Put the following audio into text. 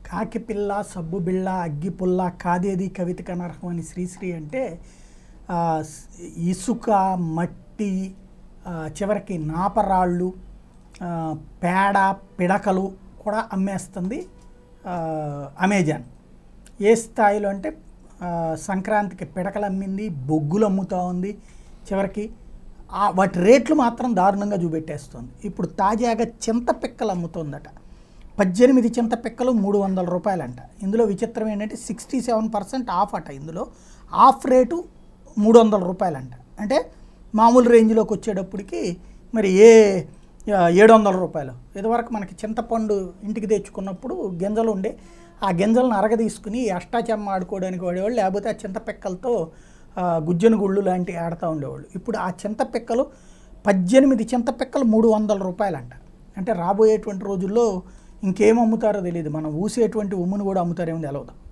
కాకిపిల్ల సబ్బు బిళ్ళ అగ్గి పుల్ల కాదేది కవితకు అనర్హం అని శ్రీశ్రీ అంటే ఆ, స్- ఇసుక మట్టి ఆ, చివరికి నాపరాళ్ళు ఆ, పేడ పిడకలు కూడా అమ్మేస్తుంది ఆ, అమెజాన్ ఏ స్థాయిలో అంటే ఆ, సంక్రాంతికి పిడకలు అమ్మింది బొగ్గులు అమ్ముతూ ఉంది చివరికి ఆ వాటి రేట్లు మాత్రం దారుణంగా చూపెట్టేస్తుంది ఇప్పుడు తాజాగా చింత పిక్కలు అమ్ముతోందట పద్దెనిమిది చింత పిక్కలు మూడు వందల రూపాయలంట ఇందులో విచిత్రం ఏంటంటే సిక్స్టీ సెవెన్ పర్సెంట్ ఆఫ్ అట ఇందులో ఆఫ్ రేటు మూడు వందల రూపాయలంట అంటే మామూలు రేంజ్లోకి వచ్చేటప్పటికి మరి ఏ ఏడు వందల రూపాయలు ఇదివరకు మనకి చింతపండు ఇంటికి తెచ్చుకున్నప్పుడు గింజలు ఉండే ఆ గింజలను అరగదీసుకుని అష్టాచమ్మ ఆడుకోవడానికి వాడేవాళ్ళు లేకపోతే ఆ చింతపిక్కలతో ఆ, గుజ్జన గుళ్ళు లాంటివి ఆడుతూ ఉండేవాళ్ళు ఇప్పుడు ఆ చింతపిక్కలు పద్దెనిమిది చింతపిక్కలు మూడు వందల రూపాయలంట అంటే రాబోయేటువంటి రోజుల్లో ఇంకేం అమ్ముతారో తెలియదు మనం ఊసేటువంటి ఉమ్మును కూడా అమ్ముతారేమో తెలవదు